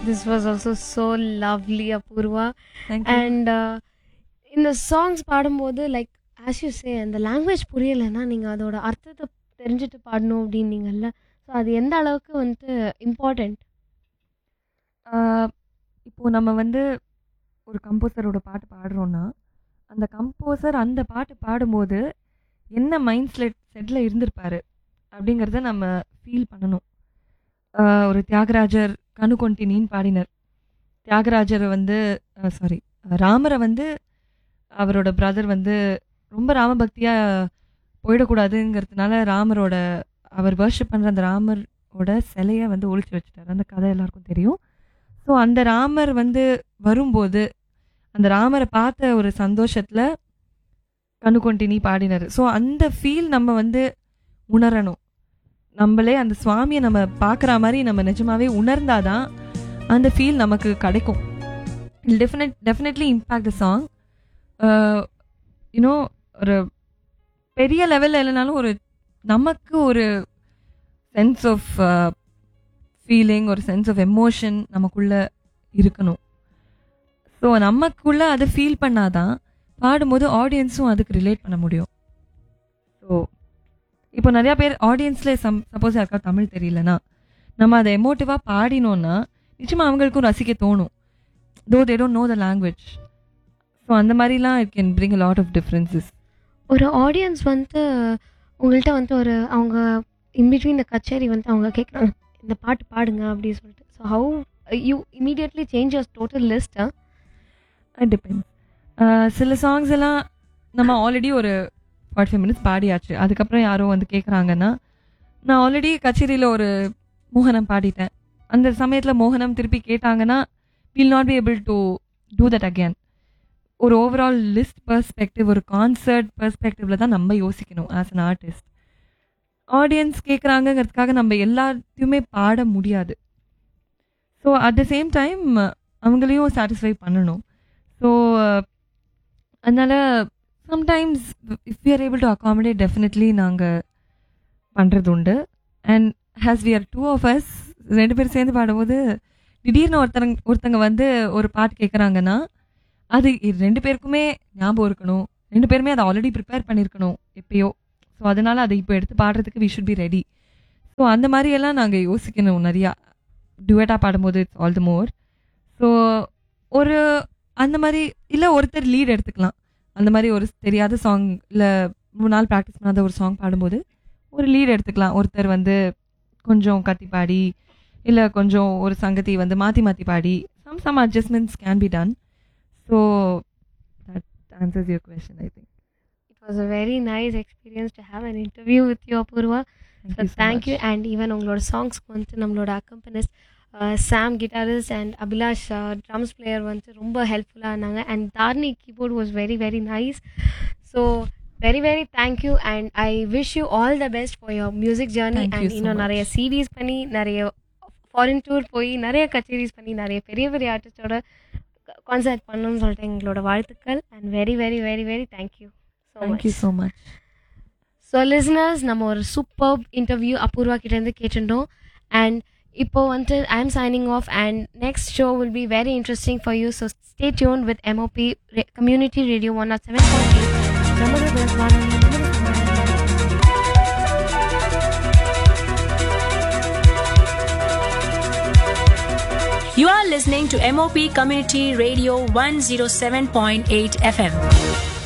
This was also so lovely Apoorva Thank you. And இந்த songs பாடும்போது like as you say அந்த language புரியலைன்னா நீங்கள் அதோட அர்த்தத்தை தெரிஞ்சுட்டு பாடணும் அப்படின்னீங்கல்ல ஸோ அது எந்த அளவுக்கு வந்துட்டு இம்பார்ட்டண்ட் ஆஹ் இப்போ நம்ம வந்து ஒரு கம்போசரோட பாட்டு பாடுறோம்னா அந்த கம்போசர் அந்த பாட்டு பாடும்போது என்ன மைண்ட் செட் செட்டில் இருந்திருப்பாரு அப்படிங்கிறத நம்ம ஃபீல் பண்ணணும் ஆஹ் ஒரு தியாகராஜர் கனு கொண்டினின்னு பாடினர் தியாகராஜரை வந்து சாரி ராமரை வந்து அவரோட பிரதர் வந்து ரொம்ப ராமபக்தியாக போயிடக்கூடாதுங்கிறதுனால ராமரோட அவர் வர்ஷிப் பண்ணுற அந்த ராமரோட சிலையை வந்து ஒழிச்சு வச்சுட்டார் அந்த கதை எல்லாருக்கும் தெரியும் ஸோ அந்த ராமர் வந்து வரும்போது அந்த ராமரை பார்த்த ஒரு சந்தோஷத்தில் கண்ணுக்கொண்டினி பாடினார் ஸோ அந்த ஃபீல் நம்ம வந்து உணரணும் நம்மளே அந்த சுவாமியை நம்ம பார்க்குற மாதிரி நம்ம நிஜமாவே உணர்ந்தாதான் அந்த ஃபீல் நமக்கு கிடைக்கும் definite definitely impact the song you know ஒரு பெரிய லெவலில் இல்லைனாலும் ஒரு நமக்கு ஒரு சென்ஸ் ஆஃப் ஃபீலிங் ஒரு சென்ஸ் ஆஃப் எமோஷன் நமக்குள்ள இருக்கணும் ஸோ நமக்குள்ள அதை ஃபீல் பண்ணாதான் பாடும்போது ஆடியன்ஸும் அதுக்கு ரிலேட் பண்ண முடியும் ஸோ இப்போ நிறையா பேர் ஆடியன்ஸில் சம் சப்போஸ் யாருக்கா தமிழ் தெரியலனா நம்ம அதை எமோட்டிவாக பாடினோன்னா நிச்சயமாக அவங்களுக்கும் ரசிக்க தோணும் though they don't know the language so அந்த மாதிரிலாம் it can bring lot of differences ஒரு ஆடியன்ஸ் வந்து உங்கள்கிட்ட வந்து ஒரு அவங்க இன்பிட்வீன் இந்த கச்சேரி வந்து அவங்க கேட்குறாங்க இந்த பாட்டு பாடுங்க அப்படின்னு சொல்லிட்டு so how you immediately change your total list depends சில சாங்ஸ் எல்லாம் நம்ம ஆல்ரெடி ஒரு ஃபார்ட்டி ஃபைவ் மினிட்ஸ் பாடியாச்சு அதுக்கப்புறம் யாரோ வந்து கேட்குறாங்கன்னா நான் ஆல்ரெடி கச்சேரியில் ஒரு மோகனம் பாடிட்டேன் அந்த சமயத்தில் மோகனம் திருப்பி கேட்டாங்கன்னா will not be able to do that again ஒரு ஓவரால் லிஸ்ட் பர்ஸ்பெக்டிவ் ஒரு கான்சர்ட் பர்ஸ்பெக்டிவ்ல தான் நம்ம யோசிக்கணும் ஆஸ் அன் ஆர்டிஸ்ட் ஆடியன்ஸ் கேட்குறாங்கங்கிறதுக்காக நம்ம எல்லாத்தையுமே பாட முடியாது so at the same time அவங்களையும் சாட்டிஸ்ஃபை பண்ணணும் ஸோ அதனால் sometimes if we are able to accommodate definitely நாங்கள் பண்ணுறது உண்டு and as we are two of us ரெண்டு பேரும் சேர்ந்து பாடும்போது திடீர்னு ஒருத்தங்க ஒருத்தங்க வந்து ஒரு பாட்டு கேட்குறாங்கன்னா அது இ- ரெண்டு பேருக்குமே ஞாபகம் இருக்கணும் ரெண்டு பேருமே அதை ஆல்ரெடி ப்ரிப்பேர் பண்ணியிருக்கணும் எப்பயோ ஸோ அதனால் அதை இப்போ எடுத்து பாடுறதுக்கு we should be ready so அந்த மாதிரியெல்லாம் நாங்கள் யோசிக்கணும் நிறையா டுவெட்டாக பாடும்போது it's all the more so ஒரு அந்த மாதிரி இல்லை ஒருத்தர் லீட் எடுத்துக்கலாம் அந்த மாதிரி ஒரு தெரியாத சாங் இல்லை மூணு நாள் ப்ராக்டிஸ் பண்ணாத ஒரு சாங் பாடும்போது ஒரு லீட் எடுத்துக்கலாம் ஒருத்தர் வந்து கொஞ்சம் கத்தி பாடி இல்லை கொஞ்சம் ஒரு சங்கதி வந்து மாற்றி மாற்றி பாடி some some adjustments can be done so that answers your question I think it was a very nice experience to have an interview with you Apoorva thank you and even உங்களோட சாங்ஸ்க்கு வந்து நம்மளோட accompanists Sam guitarist and Abhilash drums player வந்து ரொம்ப ஹெல்ப்ஃபுல்லாக இருந்தாங்க and Tharni keyboard was very very nice so very very thank you and I wish you all the best for your music journey Thank you and so இன்னும் much. நிறைய series பண்ணி நிறைய foreign tour போய் நிறைய கச்சேரிஸ் பண்ணி நிறைய பெரிய பெரிய ஆர்டிஸ்டோட கான்சர்ட் பண்ணணும்னு சொல்லிட்டு எங்களோட வாழ்த்துக்கள் and very very very very thank you so much thank you so much so listeners நம்ம ஒரு சூப்பர் இன்டர்வியூ அபூர்வா கிட்டேருந்து கேட்டிருந்தோம் அண்ட் இப்போ வந்துட்டு I am signing off and next show will be very interesting for you so stay tune with MOP community radio one nought seven point eight நமது வானொலி நமது சமுதாயம். You are listening to MOP Community Radio 107.8 FM.